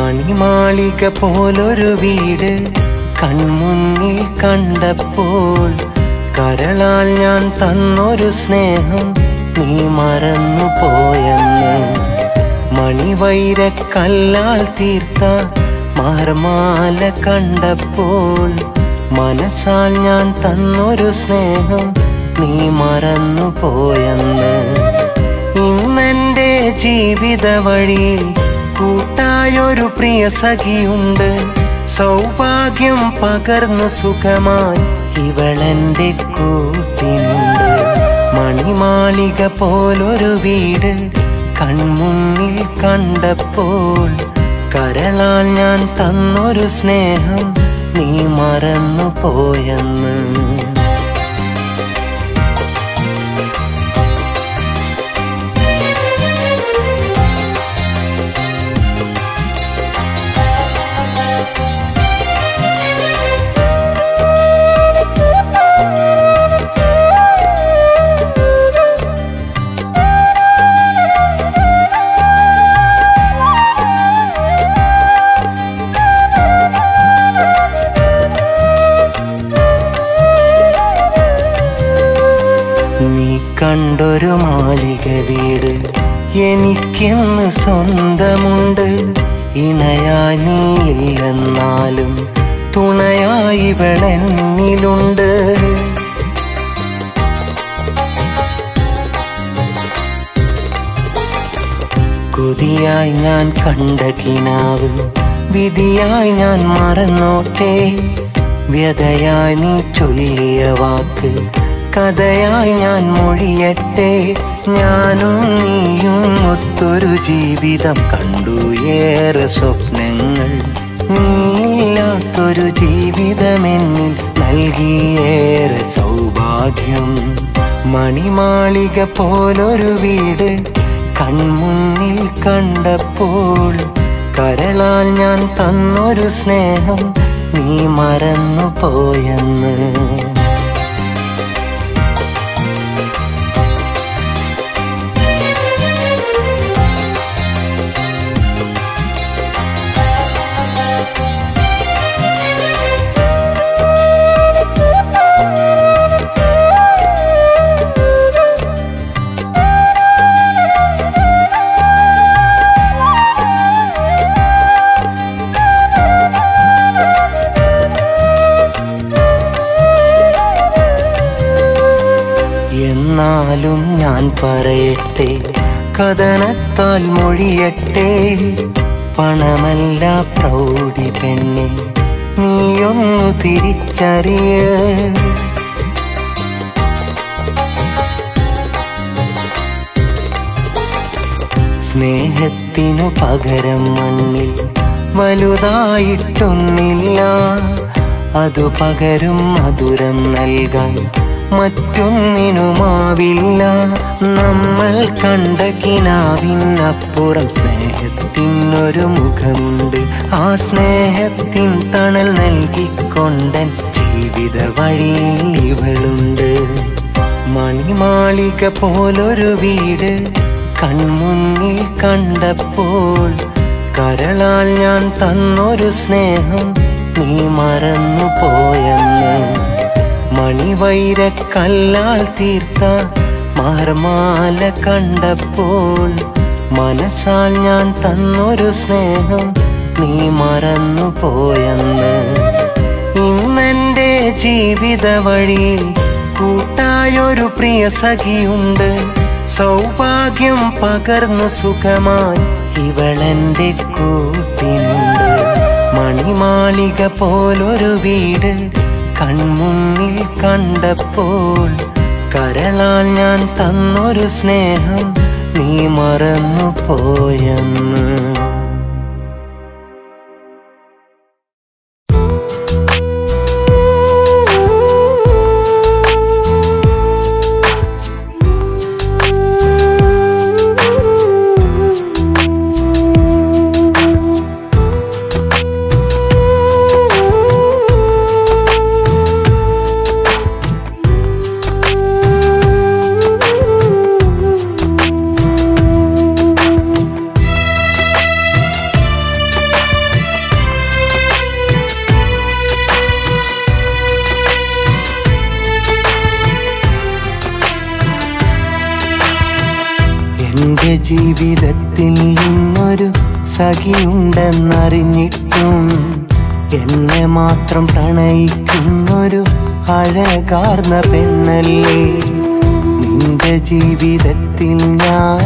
മണിമാളിക പോലൊരു വീട് കൺമുന്നിൽ കണ്ടപ്പോൾ കരളാൽ ഞാൻ തന്നൊരു സ്നേഹം നീ മറന്നു പോയെന്ന് മണിവൈരക്കല്ലാൽ തീർത്ത മാർമാല കണ്ടപ്പോൾ മനസ്സാൽ ഞാൻ തന്നൊരു സ്നേഹം നീ മറന്നു പോയെന്ന് ഇന്നെന്റെ ജീവിത വഴിയിൽ കൂട്ടായൊരു പ്രിയ സഖിയുണ്ട് സൗഭാഗ്യം പകർന്നു സുഖമായി ഇവളെന്റെ കൂട്ടിനുണ്ട് മണിമാളിക പോലൊരു വീട് കൺമുന്നിൽ കണ്ടപ്പോൾ കരളാൽ ഞാൻ തന്നൊരു സ്നേഹം നീ മറന്നു പോയെന്ന് നീ കണ്ടൊരു മാളിക വീട് എനിക്കിന്ന് സ്വന്തമുണ്ട് ഇണയായി നീയില്ലെന്നാലും തുണയായി വെളന്നിലുണ്ട് കൊതിയായി ഞാൻ കണ്ട കിനാവ് വിധിയായി ഞാൻ മറന്നോട്ടെ വ്യതയായി നീ ചൊല്ലിയ വാക്ക് കഥയായി ഞാൻ മൊഴിയട്ടെ ഞാനും നീയും ഒത്തൊരു ജീവിതം കണ്ടു ഏറെ സ്വപ്നങ്ങൾ നീയില്ലാത്തൊരു ജീവിതമെന്നിൽ നൽകിയേറെ സൗഭാഗ്യം മണിമാളിക പോലൊരു വീട് കൺമുന്നിൽ കണ്ടപ്പോൾ കരളാൽ ഞാൻ തന്നൊരു സ്നേഹം നീ മറന്നു പോയെന്ന് എന്നാലും ഞാൻ പറയട്ടെ കഥനത്താൽ മൊഴിയട്ടെ പണമല്ല പ്രൗഢി പെണ്ണെ നീയൊന്നു തിരിച്ചറിയ സ്നേഹത്തിനു പകരം മണ്ണിൽ വലുതായിട്ടൊന്നില്ല അതു പകരും മധുരം നൽകാൻ മറ്റൊന്നിനുമാവില്ല നമ്മൾ കണ്ട കിനാവിനപ്പുറം സ്നേഹത്തിനൊരു മുഖമുണ്ട് ആ സ്നേഹത്തിൻ തണൽ നൽകിക്കൊണ്ടൻ ജീവിത വഴിയിൽ ഇവളുണ്ട് മണിമാളിക പോലൊരു വീട് കൺമുന്നിൽ കണ്ടപ്പോൾ കരളാൽ ഞാൻ തന്നൊരു സ്നേഹം നീ മറന്നു പോയെന്ന് മണിവൈരക്കല്ലാൽ തീർത്ത മാർമാല കണ്ടപ്പോൾ മനസ്സാൽ ഞാൻ തന്നൊരു സ്നേഹം നീ മറന്നു പോയെന്ന് ഇന്നെന്റെ ജീവിത വഴിയിൽ കൂട്ടായൊരു പ്രിയ സഖിയുണ്ട് സൗഭാഗ്യം പകർന്നു സുഖമായി ഇവളെന്റെ കൂട്ടിനുണ്ട് മണിമാളിക പോലൊരു വീട് കൺമുന്നിൽ കണ്ടപ്പോൾ കരളാൽ ഞാൻ തന്നൊരു സ്നേഹം നീ മറന്നു പോയെന്ന് ും ജീവിതത്തിൽ ഇന്നൊരു സഖിയുണ്ടെന്നറിഞ്ഞിട്ടും എന്നെ മാത്രം പ്രണയിക്കുന്നൊരു അഴകാർന്ന പെണ്ണല്ലേ നിന്റെ ജീവിതത്തിൽ ഞാൻ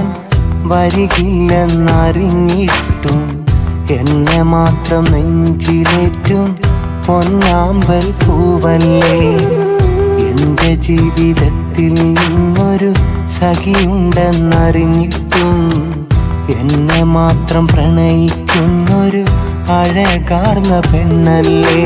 വരികില്ലെന്നറിഞ്ഞിട്ടും എന്നെ മാത്രം നെഞ്ചിലേറ്റും പൊന്നാമ്പൽ പൂവല്ലേ എന്റെ ജീവിതത്തിൽ ഇന്നൊരു സഖിയുണ്ടെന്നറിഞ്ഞിട്ടും എന്നെ മാത്രം പ്രണയിക്കുന്നൊരു അഴകാർന്ന പെണ്ണല്ലേ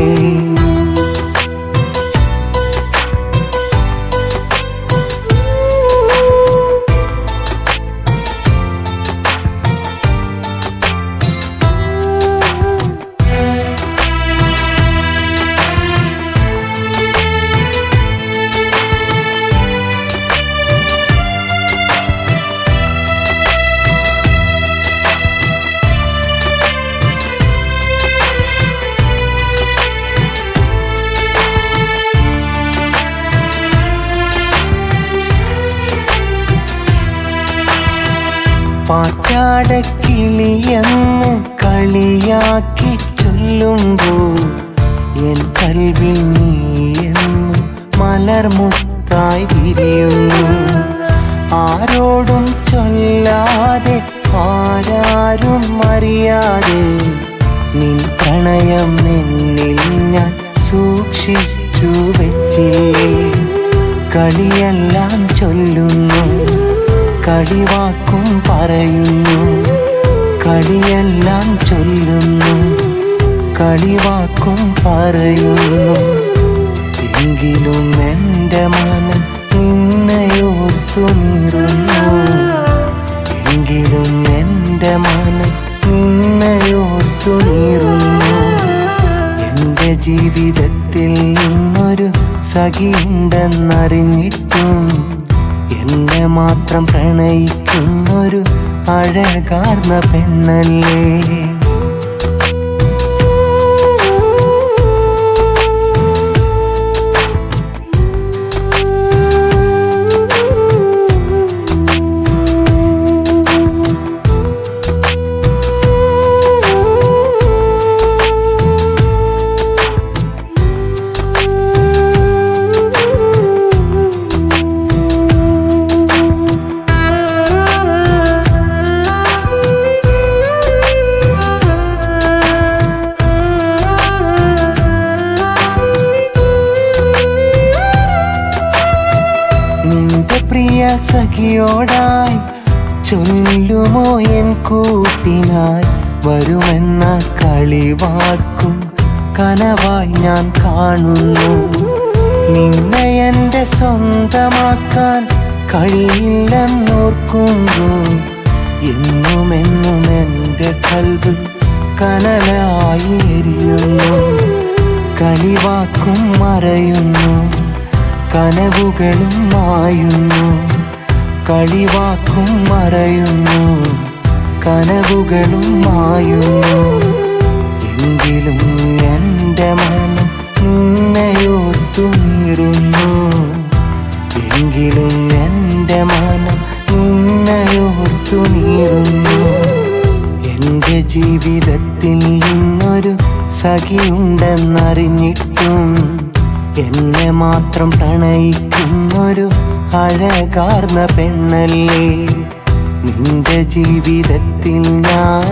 പാറ്റാടക്കിളിയെന്ന് കളിയാക്കി ചൊല്ലുമ്പോൾ എൻ കൽവിൽ നീ എന്നും മലർമുത്തായി വിരിയുന്നു ആരോടും ചൊല്ലാതെ ആരാരും അറിയാതെ നിൻ പ്രണയം എന്നിൽ ഞാൻ സൂക്ഷിച്ചു വെച്ചില്ലേ കളിയെല്ലാം ചൊല്ലുന്നു കളിവാക്കും പറയുന്നു കളിയെല്ലാം ചൊല്ലുന്നു കളിവാക്കും പറയുന്നു എങ്കിലും എൻ്റെ മനം നിന്നെയോർത്തു നീറുന്നു എങ്കിലും എൻ്റെ മനം നിന്നെയോർത്തു നീറുന്നു എന്റെ ജീവിതത്തിൽ ഇന്നൊരു സഖിയുണ്ടെന്നറിഞ്ഞിട്ടും എന്നെ മാത്രം പ്രണയിക്കുന്നൊരു അഴകാർന്ന പെണ്ണല്ലേ നിന്റെ പ്രിയ സഖിയോടായി ചൊല്ലുമോ എൻ കൂട്ടിനായി വരുമെന്ന കളിവാക്കും കനവായി ഞാൻ കാണുന്നു നിന്നെ എൻ്റെ സ്വന്തമാക്കാൻ കഴിയില്ലെന്നോർക്കുമ്പോൾ എന്നും എന്നും എൻ്റെ കൽവ് കനലായി എരിയുന്നു കളിവാക്കും മറയുന്നു കനവുകളും മായുന്നു കളിവാക്കും മറയുന്നു കനവുകളും മായുന്നു എങ്കിലും എൻ്റെ മനം നിന്നെയോർത്തു നീറുന്നു എങ്കിലും എൻ്റെ മനം നിന്നെയോർത്തു നീറുന്നു എന്റെ ജീവിതത്തിൽ ഇന്നൊരു സഖിയുണ്ടെന്നറിഞ്ഞിട്ടും എന്നെ മാത്രം പ്രണയിക്കുന്നൊരു അഴകാർന്ന പെണ്ണല്ലേ നിന്റെ ജീവിതത്തിൽ ഞാൻ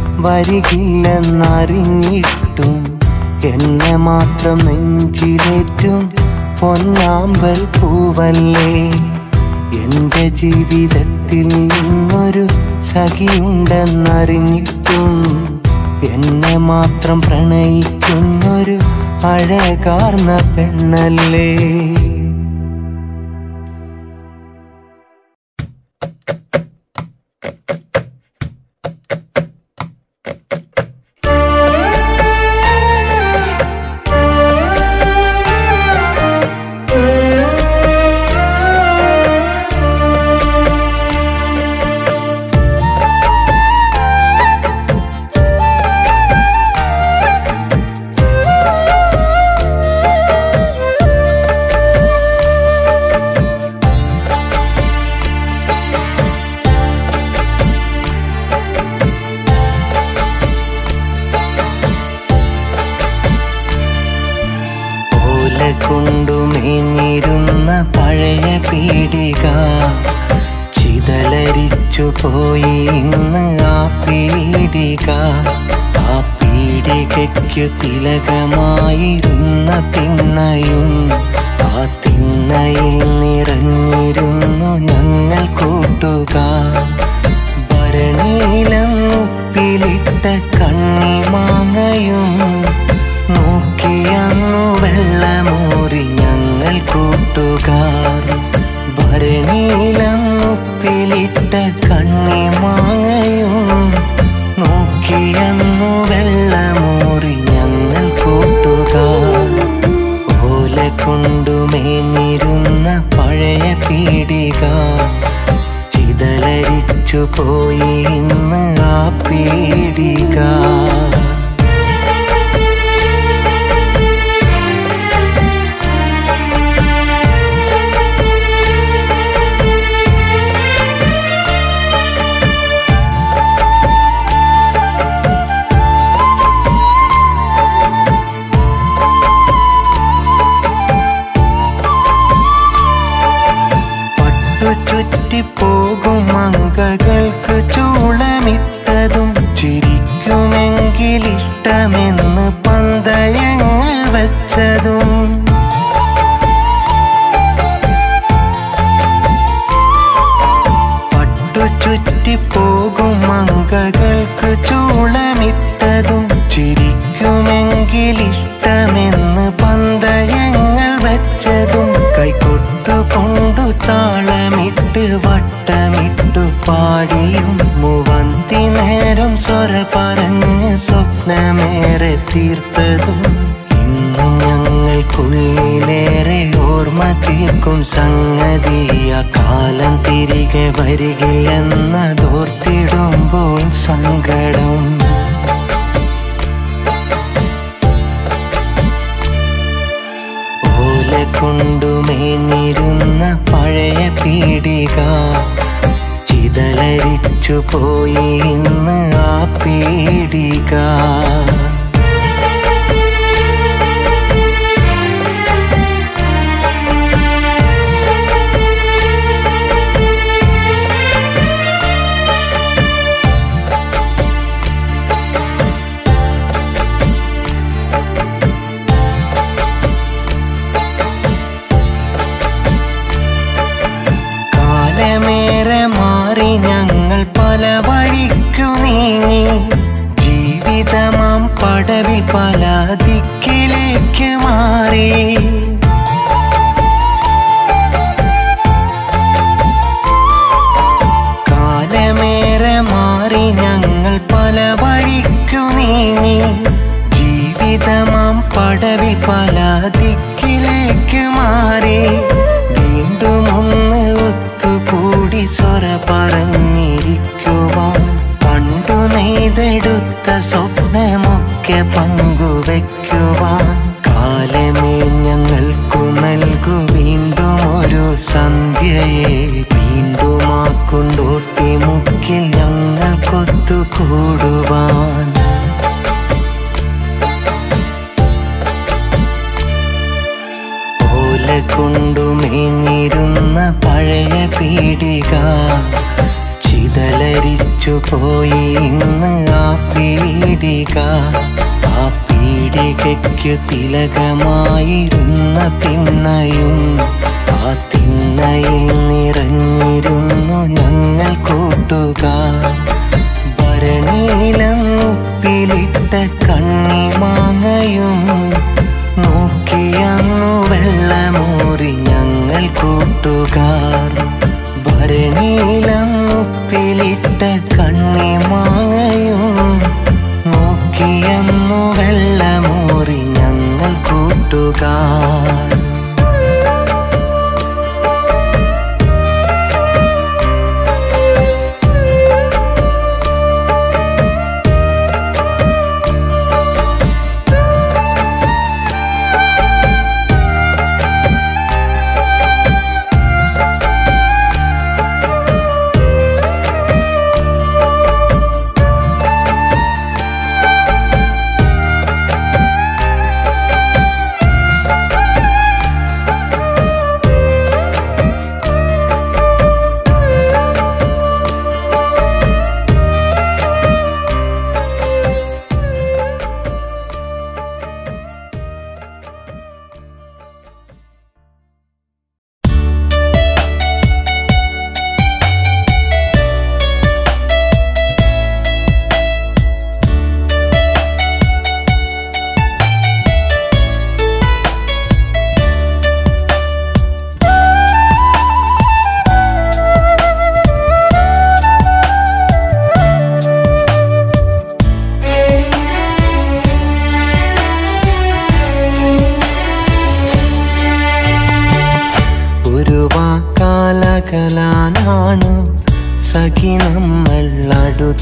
വരികില്ലെന്നറിഞ്ഞിട്ടും എന്നെ മാത്രം നെഞ്ചിലേറ്റും പൊന്നാമ്പൽ പൂവല്ലേ എന്റെ ജീവിതത്തിൽ ഇന്നൊരു സഖിയുണ്ടെന്നറിഞ്ഞിട്ടും എന്നെ മാത്രം പ്രണയിക്കുന്നൊരു അഴകാർന്ന പെണ്ണല്ലേ പോയി ഇന്ന് ആ പീഡിക ആ പീഡികയ്ക്കു തിലകമായിരുന്ന തിണ്ണയും ആ തിണ്ണയിൽ നിറഞ്ഞിരുന്നു ഞങ്ങൾ കൂട്ടുകാർ ഭരണിയിലപ്പിലിട്ട കണ്ണിമാങ്ങയും നോക്കിയന്നു വെള്ളമൂറി ഞങ്ങൾ കൂട്ടുകാർ ഭരണിയിലപ്പിലിട്ട കണ്ണിമാങ്ങയും നോക്കിയന്നു വെള്ളമൂറി ഞങ്ങൾ കൂട്ടുകാർ ഓല കൊണ്ടുമേഞ്ഞിരുന്ന പഴയ പീഡിക ചിതലരിച്ചു പോയി ഇന്ന് ആ പീഡിക പട്ടു ചുറ്റിപ്പോകും അങ്കകൾക്ക് ചൂളമിട്ടതും ചിരിക്കുമെങ്കിൽ ഇഷ്ടമെന്ന് പന്തയങ്ങൾ വച്ചതും പട്ടു ചുറ്റിപ്പോകും അങ്കകൾക്ക് ചൂളമിട്ടതും ചിരിക്കുമെങ്കിൽ ഇഷ്ടമെന്ന് പന്തയങ്ങൾ വച്ചതും കൈകൊട്ടു കൊണ്ടു താളമിട്ട് വട്ടമിട്ടു പാടിയും മുവന്തി നേരം സ്വര പറഞ്ഞ് സ്വപ്നമേറെ തീർത്തതും ഇന്നും ഞങ്ങൾക്കുള്ളിലേറെ ഓർമ്മ തീർക്കും സംഗതിയ കാലം തിരികെ വരികില്ലെന്നതോർത്തിടുമ്പോൾ സങ്കടം ഓല കൊണ്ടുമേഞ്ഞിരുന്ന പഴയ പീഡിക ചിതലരിച്ചു പോയി ഇന്ന് ആ പീഡിക കാലമേറെ മാറി ഞങ്ങൾ പല വഴിക്കു നീങ്ങി ജീവിതമാം പടവിൽ പല ദിക്കിലേക്ക് മാറി കാലമേറെ മാറി ഞങ്ങൾ പല വഴിക്കു നീങ്ങി ജീവിതമാം പടവിൽ പല ദിക്കിലേക്ക് മാറി വീണ്ടും ഒന്ന് ഒത്തുകൂടി സ്വര പറഞ്ഞിരിക്കുവാൻ പണ്ടു നെയ്തെടുത്ത സ്വപ്നമൊക്കെ പങ്കുവെക്കുവാൻ കാലമേ ഞങ്ങൾക്കു നൽകു വീണ്ടും ഒരു സന്ധ്യയെ വീണ്ടും ആ കൊണ്ടോട്ടി മുക്കിൽ ഞങ്ങൾക്കൊത്തുകൂടുവാൻ ഓല കൊണ്ടുമേഞ്ഞിരുന്ന പഴയ പീഡിക ചിതലരിച്ചു പോയി ഇന്ന് ആ പീഡിക ആ പീഡികയ്ക്കു തിലകമായിരുന്ന തിണ്ണയും ആ തിണ്ണയിൽ നിറഞ്ഞിരുന്നു ഞങ്ങൾ കൂട്ടുകാർ ഭരണിയിലപ്പിലിട്ട കണ്ണിമാങ്ങയും നോക്കിയന്നു വെള്ളമൂറി ഞങ്ങൾ കൂട്ടുകാർ ഭരണിയിലപ്പിലിട്ട കണ്ണിമാങ്ങയും നോക്കിയന്നു വെള്ളമൂറി ഞങ്ങൾ കൂട്ടുകാർ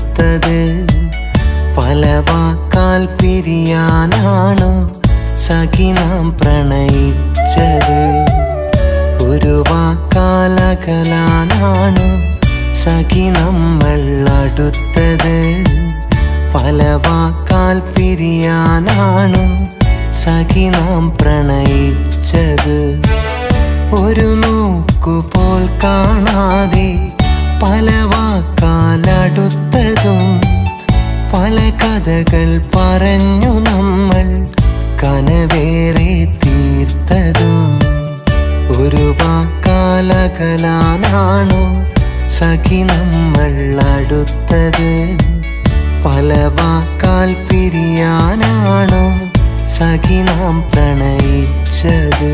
അടുത്തത് പല വാക്കാൽ പിരിയാനാണോ സഖി നാം പ്രണയിച്ചത് ഒരു വാക്കാൽ അകലാനാണോ സഖി നമ്മൾ അടുത്തത് പല വാക്കാൽ പിരിയാനാണോ സഖി നാം പ്രണയിച്ചത് ഒരു നോക്കുപോൽ കാണാതെ പല വാക്കാലടുത്തതും പല കഥകൾ പറഞ്ഞു നമ്മൾ കനവേറെ തീർത്തതും ഒരു വാക്കാലകലാനാണോ സഖി നമ്മൾ അടുത്തത് പല വാക്കാൽ പിരിയാനാണോ സഖി നാം പ്രണയിച്ചത്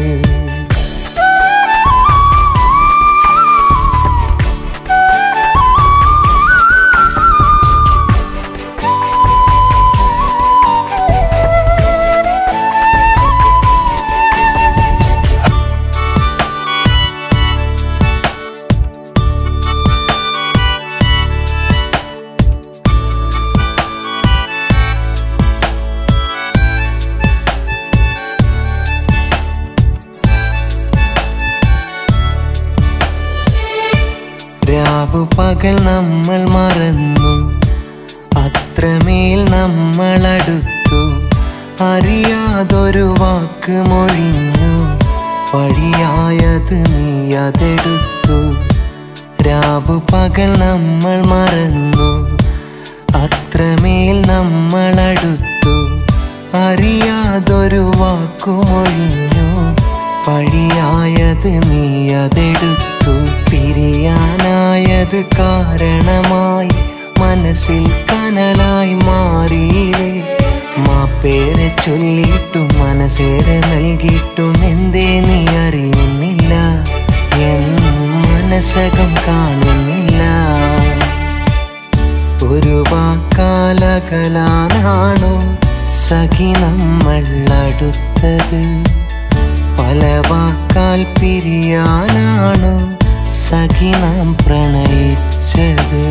രാവു പകൽ നമ്മൾ മറന്നു അത്രമേൽ നമ്മൾ അടുത്തു അറിയാതൊരു വാക്ക് മൊഴിഞ്ഞു വഴിയായത് നീ അതെടുത്തു രാവു പകൽ നമ്മൾ മറന്നു അത്രമേൽ നമ്മൾ അടുത്തു അറിയാതൊരു വാക്കു മൊഴിഞ്ഞു വഴിയായത് നീ അതെടുത്തു പിരിയാനായത് കാരണമായി മനസ്സിൽ കനലായി മാറിയില്ലേ മാപ്പേരെ ചൊല്ലിയിട്ടും മനസ്സേറെ നൽകിയിട്ടും എന്തേ നീ അറിയുന്നില്ല എൻ മനസ്സകം കാണുന്നില്ല ഒരു വാക്കാലകലാനാണോ സഖി നമ്മൾ അടുത്തത് പല വാക്കാൽ പിരിയാനാണോ സഖി നാം പ്രണയിച്ചത്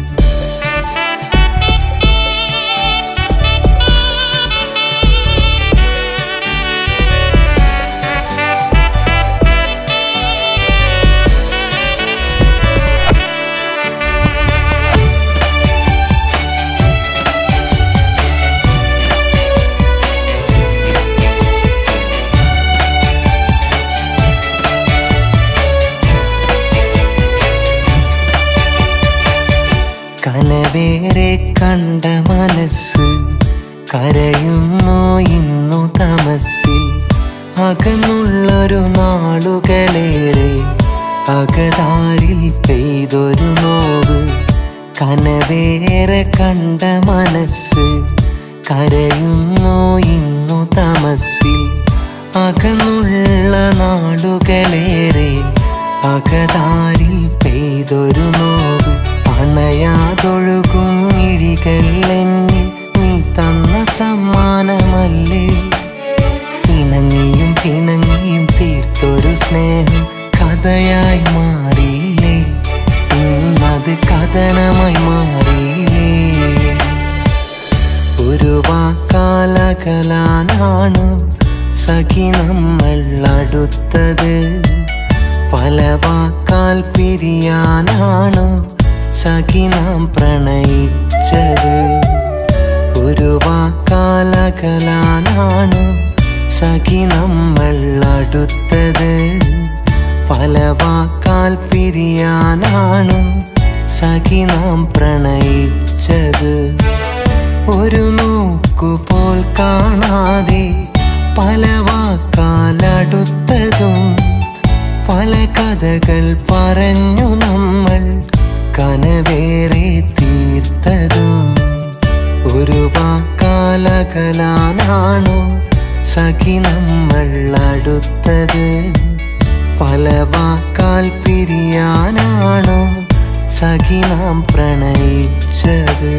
കനവേറെ കണ്ട മനസ്സ് കരയുന്നു ഇന്നു തമസ്സിൽ അകന്നുള്ളൊരു നാളുകളേറെ അകതാരിൽ പെയ്തൊരു നോവ് കനവേറെ കണ്ട മനസ്സ് കരയുന്നു ഇന്നു തമസ്സിൽ അകന്നുള്ള നാളുകളേറെ അകതാരിൽ പെയ്തൊരു നോവ് അണയാതൊഴുകും ഇഴികൾ എന്നിൽ നീ തന്ന സമ്മാനമല്ലേ ഇണങ്ങിയും പിണങ്ങിയും തീർത്തൊരു സ്നേഹം കഥയായി മാറിയില്ലേ ഇന്നത് കഥനമായി മാറിയില്ലേ ഒരു വാക്കാലകലാനാണോ സഖി നമ്മൾ അടുത്തത് പല വാക്കാൽ പിരിയാനാണോ സഖി നാം പ്രണയിച്ചത് ഒരു വാക്കാലകലാനാണോ സഖി നമ്മൾ അടുത്തത് പല വാക്കാൽ പിരിയാനാണോ സഖി നാം പ്രണയിച്ചത് ഒരു നോക്കുപോൽ കാണാതെ പല വാക്കാലടുത്തതും പല കഥകൾ പറഞ്ഞു നമ്മൾ കനവേറെ തീർത്തതും ഒരു വാക്കാലകലാനാണോ സഖി നമ്മൾ അടുത്തത് പല വാക്കാൽ പിരിയാനാണോ സഖി നാം പ്രണയിച്ചത്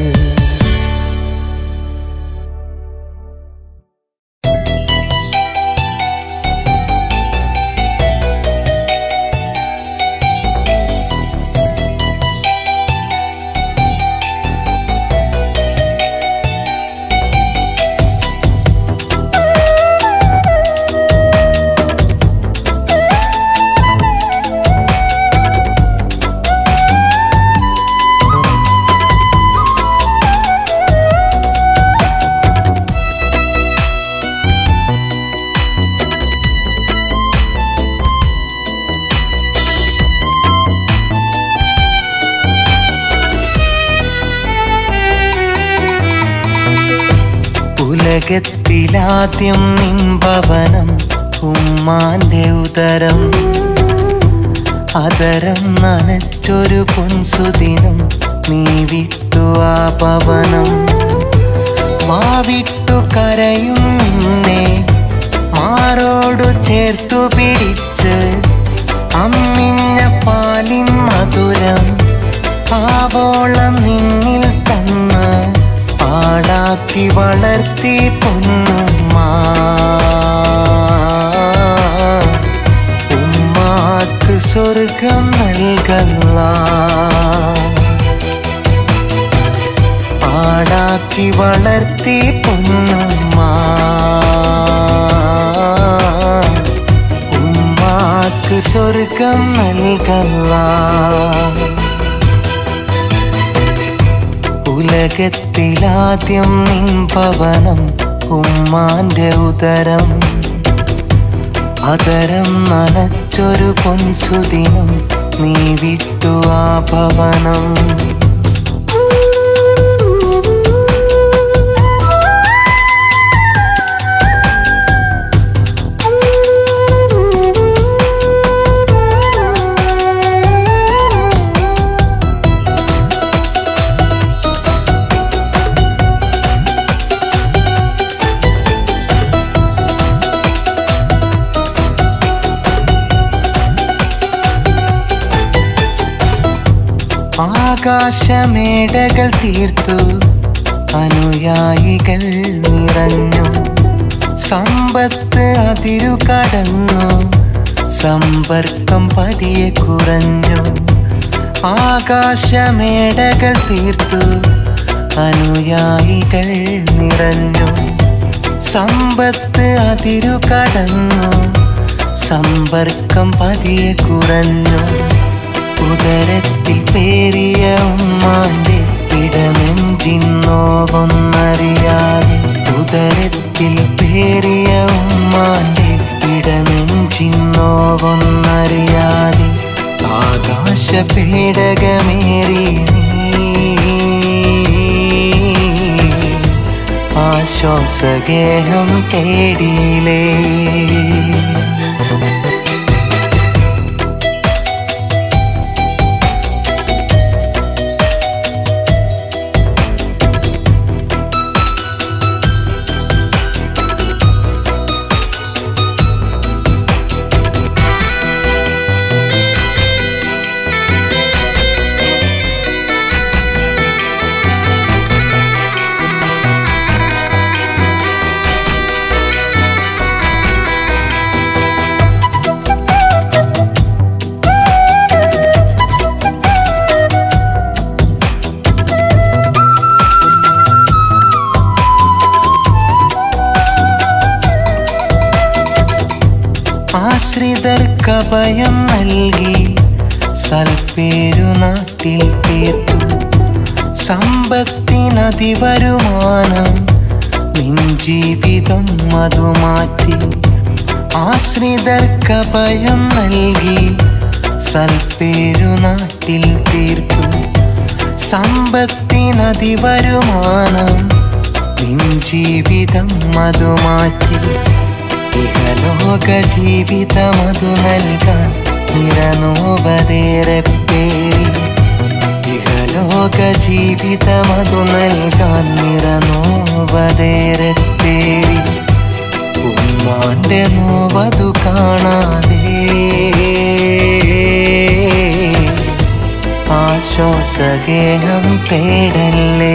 ഉലകത്തിലാദ്യം നിൻഭവനം ഉമ്മാന്റെ ഉദരം അതരം നനച്ചൊരു പൊൻസുദിനം നീ വിട്ടു ആ പവനം വാവിട്ടു കരയും നിന്നെ മാറോടു ചേർത്തു പിടിച്ച് അമ്മിഞ്ഞ പാലിൻ മധുരം ആവോളം നിന്നിൽ തന്ന് പാടാക്കി വളർത്തി പൊന്നുമ്മ ഉമ്മാക്ക് സ്വർഗം നൽകല്ല പാടാക്കി വളർത്തി പൊന്നുമ്മ ഉമ്മാക്ക് സ്വർഗം നൽകല്ല ഉലകത്തിലാദ്യം നിൻ ഭവനം ഉമ്മാന്റെ ഉദരം അതരം നനച്ചൊരു പൊൻസുദിനം നീ വിട്ടു ആ ഭവനം ആകാശമേടകൾ തീർത്തു അനുയായികൾ നിറഞ്ഞു സമ്പത്ത് അതിരു കടന്നു സമ്പർക്കം പതിയെ കുറഞ്ഞു ആകാശമേടകൾ തീർത്തു അനുയായികൾ നിറഞ്ഞു സമ്പത്ത് അതിരു കടന്നു സമ്പർക്കം പതിയെ കുറഞ്ഞു ഉദരത്തിൽ പേരിയ ഉമ്മാന്റെ ഇടനെഞ്ചിന്നോവൊന്നറിയാതെ ഉദരത്തിൽ പേരിയ ഉമ്മാന്റെ ഇടനെഞ്ചിന്നോവൊന്നറിയാതെ ആകാശ പേടകമേറി നീ ആശ്വാസഗേഹം തേടിയിലേ ആശ്രിതർക്കഭയം നൽകി സൽപ്പേരു നാട്ടിൽ തീർത്തു സമ്പത്തിനതിവരുമാനം നിൻ ജീവിതം അതു മാറ്റി ആശ്രിതർക്കഭയം നൽകി സൽപ്പേരു നാട്ടിൽ തീർത്തു സമ്പത്തിനതിവരുമാനം നിൻ ജീവിതം അതു മാറ്റി ഇഹലോക ജീവിതമതു നൽകാൻ നിറനോപതേറെ പേരി ഇഹലോക ജീവിതമതു നൽകാൻ നിറനോപതേറെ പേരി ഉമ്മാന്റെ നോവതു കാണാതെ ആശ്വാസഗേഹം തേടല്ലേ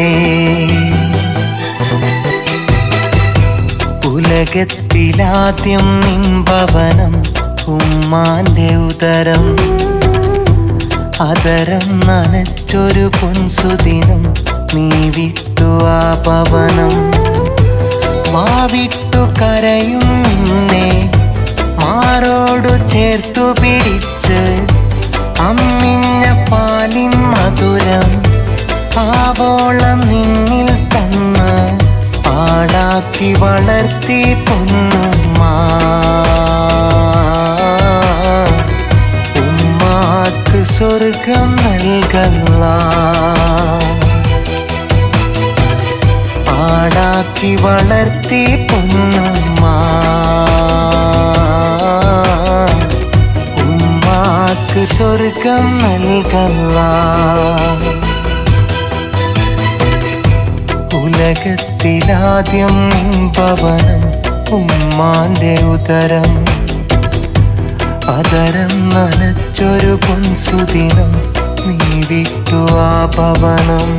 ഉലകത്തിലാദ്യം നിൻ ഭവനം ഉമ്മാന്റെ ഉദരം അതരം നനച്ചൊരു പൊൻസുദിനം നീ വിട്ടു ആ പവനം വാവിട്ടു കരയും നിന്നെ മാറോടു ചേർത്തു പിടിച്ച് അമ്മിഞ്ഞ പാലിൻ മധുരം ആവോളം നിന്നിൽ തന്ന് പാടാക്കി വളർത്തി പൊന്നുമ്മ ഉമ്മാക്ക് സ്വർഗം നൽകല്ല പാടാക്കി ആക്കി വളർത്തി പൊന്നുമ്മ ഉമ്മാക്ക് സ്വർഗം നൽകല്ല ഉലകത്തിലാദ്യം നിൻപവനം ഉമ്മാന്റെ ഉദരം അതരം നനച്ചൊരു പൊൻസുദിനം നീ വിട്ടു ആ പവനം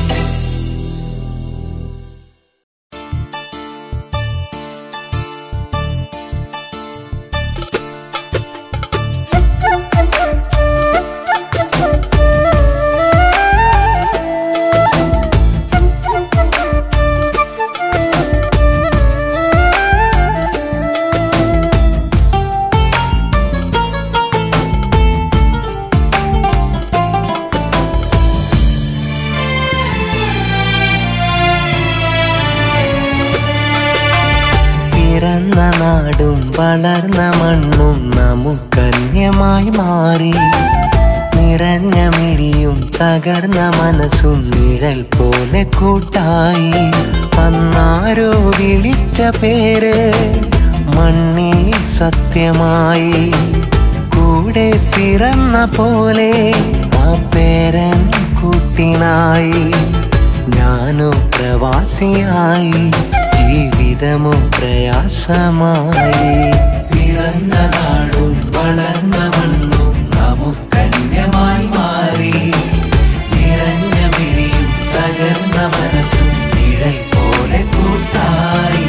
പിറന്ന നാടും വളർന്ന മണ്ണും നമുക്കന്യമായി മാറി നിറഞ്ഞ മിഴിയും തകർന്ന മനസ്സും നിഴൽ പോലെ കൂട്ടായി അന്നാരോ വിളിച്ച പേര് മണ്ണിൽ സത്യമായി കൂടെ പിറന്ന പോലെ ആ പേരൻ കൂട്ടിനായി ഞാനോ പ്രവാസിയായി ജീവിതമോ പ്രയാസമായി പിറന്ന നാടും വളർന്ന മണ്ണും നമുക്കന്യമായി മാറി നിറഞ്ഞ മിഴിയും തകർന്ന മനസ്സും നിഴൽ പോലെ കൂട്ടായി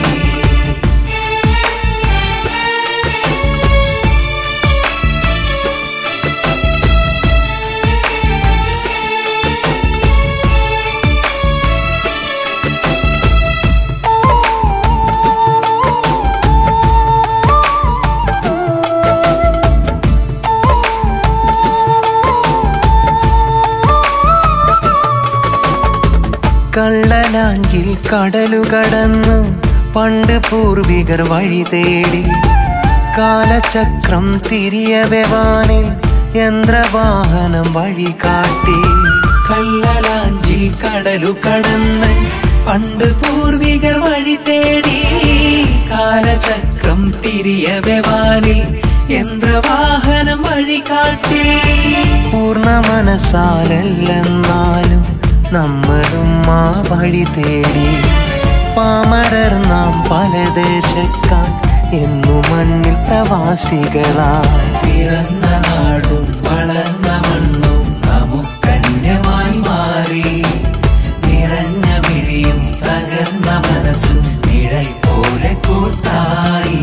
കള്ളലാങ്കിൽ കടലു കടന്ന് പണ്ട് പൂർവികർ വഴി തേടി കാലചക്രം തിരിയവെ വാനിൽ യന്ത്രവാഹനം വഴി കാട്ടി കള്ളലാഞ്ചിൽ കടലു കടന്ന് പണ്ട് പൂർവികർ വഴി തേടി കാലചക്രം തിരിയവെ വാനിൽ യന്ത്രവാഹനം വഴി കാട്ടി പൂർണ്ണ മനസ്സാലല്ലെന്നാലും നമ്മളും ആ വഴി തേടി പാമരർ നാം പല ദേശക്കാർ എന്നു മണ്ണിൽ പ്രവാസികളായി പിറന്ന നാടും വളർന്ന മണ്ണും നമുക്കന്യമായി മാറി നിറഞ്ഞ മിഴിയും തകർന്ന മനസ്സും നിഴൽ പോലെ കൂട്ടായി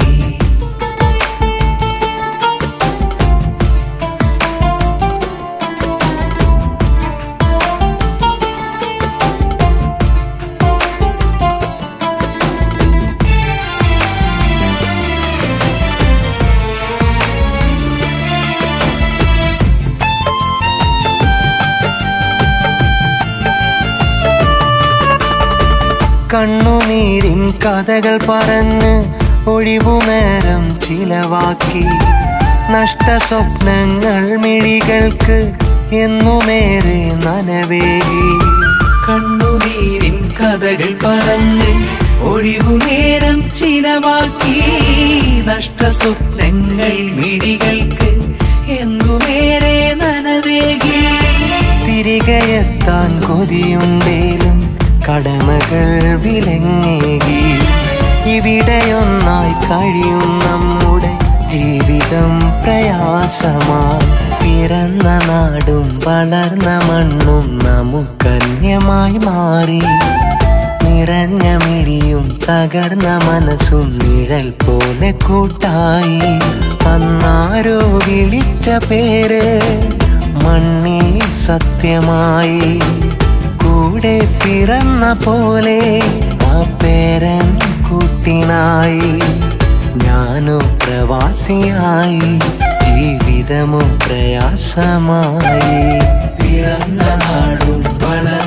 കണ്ണുനീരിൻ കഥകൾ പറഞ്ഞ് ഒഴിവുനേരം ചിലവാക്കി നഷ്ട സ്വപ്നങ്ങൾ മിഴികൾക്ക് എന്നുമേറെ നനവേകി കണ്ണുനീരിൻ കഥകൾ പറഞ്ഞ് ഒഴിവുനേരം ചിലവാക്കി നഷ്ടസ്വപ്നങ്ങൾ മിടികൾക്ക് എന്നുമേറെ നനവേകി തിരികെ എത്താൻ കൊതിയുണ്ടേലും കടമകൾ വിലങ്ങേകി ഇവിടെയൊന്നായി കഴിയും നമ്മുടെ ജീവിതം പ്രയാസമായി പിറന്ന നാടും വളർന്ന മണ്ണും നമുക്കന്യമായി മാറി നിറഞ്ഞ മിഴിയും തകർന്ന മനസ്സും നിഴൽ പോലെ കൂട്ടായി അന്നാരോ വിളിച്ച പേര് മണ്ണിൽ സത്യമായി കൂടെ പിറന്ന പോലെ ആ പേരൻ കൂട്ടിനായി ഞാനോ പ്രവാസിയായി ജീവിതമോ പ്രയാസമായി പിറന്ന നാടും വളർന്ന